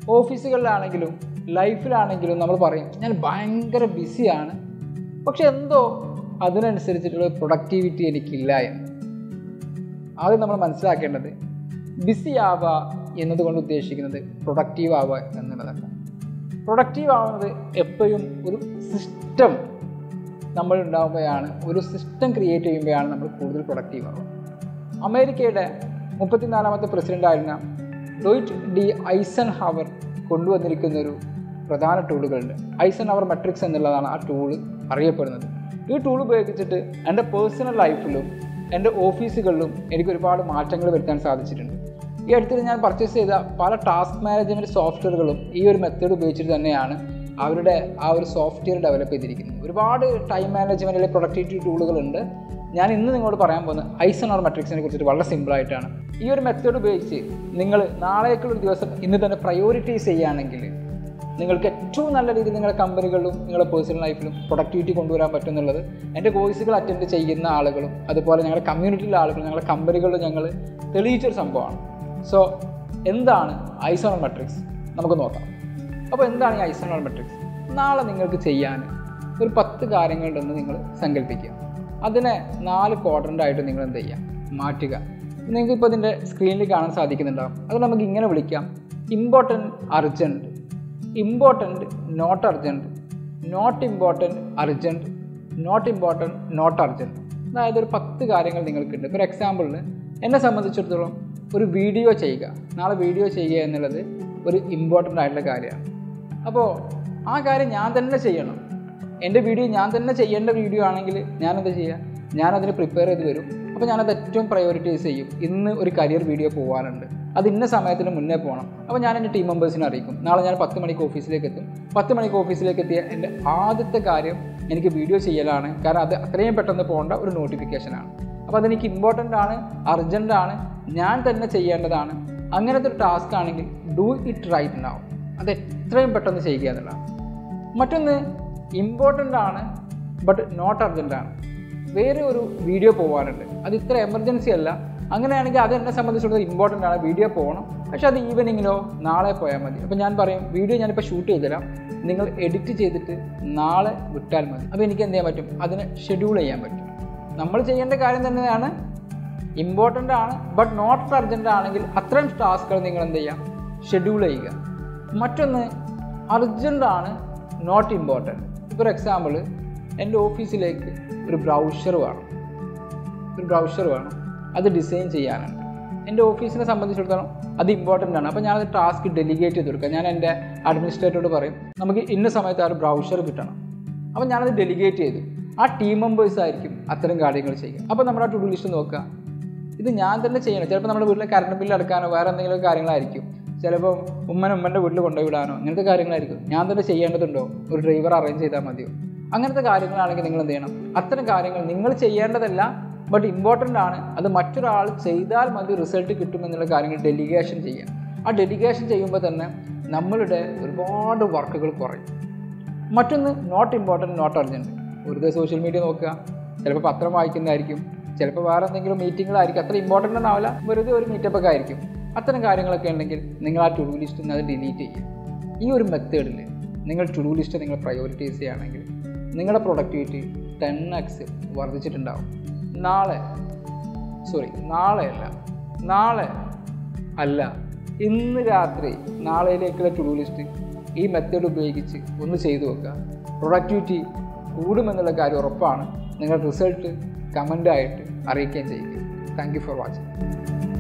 ഓഫീസുകളിലാണെങ്കിലും ലൈഫിലാണെങ്കിലും നമ്മൾ പറയും ഞാൻ ഭയങ്കര ബിസിയാണ് പക്ഷെ എന്തോ അതിനനുസരിച്ചിട്ടുള്ള പ്രൊഡക്ടിവിറ്റി എനിക്കില്ല എന്ന് ആദ്യം നമ്മൾ മനസ്സിലാക്കേണ്ടത് ബിസി ആവുക എന്നതുകൊണ്ട് ഉദ്ദേശിക്കുന്നത് പ്രൊഡക്റ്റീവ് ആവുക എന്നുള്ളതല്ല പ്രൊഡക്റ്റീവ് ആവുന്നത് എപ്പോഴും ഒരു സിസ്റ്റം നമ്മൾ ഉണ്ടാവുകയാണ് ഒരു സിസ്റ്റം ക്രിയേറ്റ് ചെയ്യുമ്പോഴാണ് നമ്മൾ കൂടുതൽ പ്രൊഡക്റ്റീവ് ആവുക അമേരിക്കയുടെ മുപ്പത്തിനാലാമത്തെ പ്രസിഡൻ്റായിരുന്ന ലോയിറ്റ് ഡി ഐസൺ ഹവർ കൊണ്ടുവന്നിരിക്കുന്ന ഒരു പ്രധാന ടൂളുകളുണ്ട് ഐസൺ ഹവർ മെട്രിക്സ് എന്നുള്ളതാണ് ആ ടൂള് അറിയപ്പെടുന്നത് ഈ ടൂൾ ഉപയോഗിച്ചിട്ട് എൻ്റെ പേഴ്സണൽ ലൈഫിലും എൻ്റെ ഓഫീസുകളിലും എനിക്ക് ഒരുപാട് മാറ്റങ്ങൾ വരുത്താൻ സാധിച്ചിട്ടുണ്ട് ഈ അടുത്തിടെ ഞാൻ പർച്ചേസ് ചെയ്ത പല ടാസ്ക് മാനേജ്മെൻറ്റ് സോഫ്റ്റ്വെയറുകളും ഈ ഒരു മെത്തേഡ് ഉപയോഗിച്ചിട്ട് തന്നെയാണ് അവരുടെ ആ ഒരു സോഫ്റ്റ്വെയർ ഡെവലപ്പ് ചെയ്തിരിക്കുന്നത് ഒരുപാട് ടൈം മാനേജ്മെൻറ്റിലെ പ്രൊഡക്ടിവിറ്റി ടൂളുകളുണ്ട് ഞാൻ ഇന്ന് നിങ്ങളോട് പറയാൻ പോകുന്നത് ഐസൺ ഓർ മെട്രിക്സിനെ കുറിച്ചിട്ട് വളരെ സിമ്പിളായിട്ടാണ് ഈ ഒരു മെത്തേഡ് ഉപയോഗിച്ച് നിങ്ങൾ നാളേക്കുള്ള ഒരു ദിവസം ഇന്ന് തന്നെ പ്രയോറിറ്റൈസ് ചെയ്യുകയാണെങ്കിൽ നിങ്ങൾക്ക് ഏറ്റവും നല്ല രീതിയിൽ നിങ്ങളുടെ കമ്പനികളിലും നിങ്ങളുടെ പേഴ്സണൽ ലൈഫിലും പ്രൊഡക്ടിവിറ്റി കൊണ്ടുവരാൻ പറ്റും എന്നുള്ളത് എൻ്റെ കോഴ്സുകൾ അറ്റൻഡ് ചെയ്യുന്ന ആളുകളും അതുപോലെ ഞങ്ങളുടെ കമ്മ്യൂണിറ്റിയിലെ ആളുകളും ഞങ്ങളുടെ കമ്പനികളിലും ഞങ്ങൾ തെളിയിച്ചൊരു സംഭവമാണ് സോ എന്താണ് ഐസോണൽ മെട്രിക്സ് നമുക്ക് നോക്കാം അപ്പോൾ എന്താണ് ഈ ഐസോണൽ മെട്രിക്സ് നാളെ നിങ്ങൾക്ക് ചെയ്യാൻ ഒരു പത്ത് കാര്യങ്ങളുണ്ടെന്ന് നിങ്ങൾ സങ്കല്പിക്കുക അതിനെ നാല് ക്വാഡ്രൻ്റ് ആയിട്ട് നിങ്ങൾ എന്ത് ചെയ്യുക മാറ്റുക നിങ്ങൾക്ക് ഇപ്പോൾ ഇതിൻ്റെ സ്ക്രീനിൽ കാണാൻ സാധിക്കുന്നുണ്ടാവും അത് നമുക്ക് ഇങ്ങനെ വിളിക്കാം important urgent important not urgent not important urgent not important not urgent അതായത് ഒരു പത്ത് കാര്യങ്ങൾ നിങ്ങൾക്കുണ്ട് ഇപ്പോൾ ഒരു എക്സാമ്പിളിന് എന്നെ സംബന്ധിച്ചിടത്തോളം ഒരു വീഡിയോ ചെയ്യുക നാളെ വീഡിയോ ചെയ്യുക എന്നുള്ളത് ഒരു ഇമ്പോർട്ടൻ്റ് ആയിട്ടുള്ള കാര്യമാണ് അപ്പോൾ ആ കാര്യം ഞാൻ തന്നെ ചെയ്യണം എൻ്റെ വീഡിയോ ഞാൻ തന്നെ ചെയ്യേണ്ട വീഡിയോ ആണെങ്കിൽ ഞാനെന്താ ചെയ്യുക ഞാനതിന് പ്രിപ്പയർ ചെയ്ത് വരും അപ്പോൾ ഞാനത് ഏറ്റവും പ്രയോറിറ്റൈസ് ചെയ്യും ഇന്ന് ഒരു കരിയർ വീഡിയോ പോകാനുണ്ട് അത് ഇന്ന സമയത്തിന് മുന്നേ പോകണം അപ്പോൾ ഞാൻ എൻ്റെ ടീം മെമ്പേഴ്സിനെ അറിയിക്കും നാളെ ഞാൻ പത്ത് മണിക്ക് ഓഫീസിലേക്ക് എത്തും പത്ത് മണിക്ക് ഓഫീസിലേക്ക് എത്തിയ എൻ്റെ ആദ്യത്തെ കാര്യം എനിക്ക് വീഡിയോ ചെയ്യലാണ് കാരണം അത് അത്രയും പെട്ടെന്ന് പോകേണ്ട ഒരു നോട്ടിഫിക്കേഷനാണ് അപ്പോൾ അതെനിക്ക് ഇമ്പോർട്ടൻ്റ് ആണ് അർജൻ്റ് ആണ് ഞാൻ തന്നെ ചെയ്യേണ്ടതാണ് അങ്ങനത്തെ ഒരു ടാസ്ക് ആണെങ്കിൽ ഡു ഇറ്റ് റൈറ്റ് നൗ അത് എത്രയും പെട്ടെന്ന് ചെയ്യുക എന്നുള്ളതാണ് മറ്റൊന്ന് ഇമ്പോർട്ടൻ്റ് ആണ് ബട്ട് നോട്ട് അർജൻ്റ് ആണ് വേറെ ഒരു വീഡിയോ പോകാനുണ്ട് അത് ഇത്ര എമർജൻസി അല്ല അങ്ങനെയാണെങ്കിൽ അത് എന്നെ സംബന്ധിച്ചിടത്തോളം ഇമ്പോർട്ടൻ്റ് ആണ് വീഡിയോ പോകണം പക്ഷെ അത് ഈവനിങ്ങിലോ നാളെ പോയാൽ മതി അപ്പോൾ ഞാൻ പറയും വീഡിയോ ഞാനിപ്പോൾ ഷൂട്ട് ചെയ്തുതരാം നിങ്ങൾ എഡിറ്റ് ചെയ്തിട്ട് നാളെ വിട്ടാൽ മതി അപ്പോൾ എനിക്ക് എന്ത് ചെയ്യാൻ പറ്റും അതിനെ ഷെഡ്യൂൾ ചെയ്യാൻ പറ്റും നമ്മൾ ചെയ്യേണ്ട കാര്യം തന്നെയാണ് ഇമ്പോർട്ടൻ്റ് ആണ് ബട്ട് നോട്ട് അർജൻ്റ് ആണെങ്കിൽ അത്രയും ടാസ്കുകൾ നിങ്ങൾ എന്ത് ചെയ്യുക ഷെഡ്യൂൾ ചെയ്യുക മറ്റൊന്ന് അർജൻ്റ് ആണ് നോട്ട് ഇമ്പോർട്ടൻറ്റ് ഇപ്പോൾ എക്സാമ്പിൾ എൻ്റെ ഓഫീസിലേക്ക് ഒരു ബ്രൗഷർ വേണം ഒരു ബ്രൗഷർ വേണം അത് ഡിസൈൻ ചെയ്യാനുണ്ട് എൻ്റെ ഓഫീസിനെ സംബന്ധിച്ചിടത്തോളം അത് ഇമ്പോർട്ടൻ്റ് ആണ് അപ്പോൾ ഞാനത് ടാസ്ക് ഡെലിഗേറ്റ് ചെയ്ത് കൊടുക്കുക ഞാൻ എൻ്റെ അഡ്മിനിസ്ട്രേറ്ററോട് പറയും നമുക്ക് ഇന്ന സമയത്ത് ആ ഒരു ബ്രൗഷർ കിട്ടണം അപ്പോൾ ഞാനത് ഡെലിഗേറ്റ് ചെയ്തു ആ ടീം മെമ്പേഴ്സ് ആയിരിക്കും അത്തരം കാര്യങ്ങൾ ചെയ്യുക അപ്പോൾ നമ്മുടെ ആ ടു ഡു ലിസ്റ്റ് നോക്കുക ഇത് ഞാൻ തന്നെ ചെയ്യണം ചിലപ്പോൾ നമ്മുടെ വീട്ടിലെ കറണ്ട് ബില്ല് അടക്കാനോ വേറെ എന്തെങ്കിലും കാര്യങ്ങളായിരിക്കും ചിലപ്പോൾ ഉമ്മൻ ഉമ്മൻ്റെ വീട്ടിൽ കൊണ്ടുപോയി വിടാനോ അങ്ങനത്തെ കാര്യങ്ങളായിരിക്കും ഞാൻ തന്നെ ചെയ്യേണ്ടതുണ്ടോ ഒരു ഡ്രൈവർ അറേഞ്ച് ചെയ്താൽ മതിയോ അങ്ങനത്തെ കാര്യങ്ങളാണെങ്കിൽ നിങ്ങൾ എന്ത് ചെയ്യണം അത്തരം കാര്യങ്ങൾ നിങ്ങൾ ചെയ്യേണ്ടതല്ല ബട്ട് ഇമ്പോർട്ടൻ്റ് ആണ് അത് മറ്റൊരാൾ ചെയ്താൽ മതി റിസൾട്ട് കിട്ടുമെന്നുള്ള കാര്യങ്ങൾ ഡെലിഗേഷൻ ചെയ്യുക ആ ഡെലിഗേഷൻ ചെയ്യുമ്പോൾ തന്നെ നമ്മളുടെ ഒരുപാട് വർക്കുകൾ കുറയും മറ്റൊന്ന് നോട്ട് ഇമ്പോർട്ടൻറ്റ് നോട്ട് അർജൻറ്റ് വെറുതെ സോഷ്യൽ മീഡിയ നോക്കുക ചിലപ്പോൾ പത്രം വായിക്കുന്നതായിരിക്കും ചിലപ്പോൾ വേറെ എന്തെങ്കിലും മീറ്റിങ്ങുകളായിരിക്കും അത്ര ഇമ്പോർട്ടൻ്റ് ഒന്നാവില്ല വെറുതെ ഒരു മീറ്റപ്പ് ഒക്കെ ആയിരിക്കും അത്തരം കാര്യങ്ങളൊക്കെ ഉണ്ടെങ്കിൽ നിങ്ങൾ ആ ടു ഡു ലിസ്റ്റ് അത് ഡിലീറ്റ് ചെയ്യും ഈ ഒരു മെത്തേഡിൽ നിങ്ങൾ ടു ഡു ലിസ്റ്റ് നിങ്ങൾ പ്രയോറിറ്റൈസ് ചെയ്യുകയാണെങ്കിൽ നിങ്ങളുടെ പ്രൊഡക്ടിവിറ്റി ടെൻ എക്സ് വർദ്ധിച്ചിട്ടുണ്ടാവും നാളെ സോറി നാളെ അല്ല നാളെ അല്ല ഇന്ന് രാത്രി നാളെയിലേക്കുള്ള ടു ഡു ലിസ്റ്റ് ഈ മെത്തേഡ് ഉപയോഗിച്ച് ഒന്ന് ചെയ്തു നോക്കുക പ്രൊഡക്ടിവിറ്റി കൂടുമെന്നുള്ള കാര്യം ഉറപ്പാണ് നിങ്ങളുടെ റിസൾട്ട് കമൻ്റായിട്ട് അറിയിക്കുകയും ചെയ്യുക താങ്ക് യു ഫോർ വാച്ചിങ്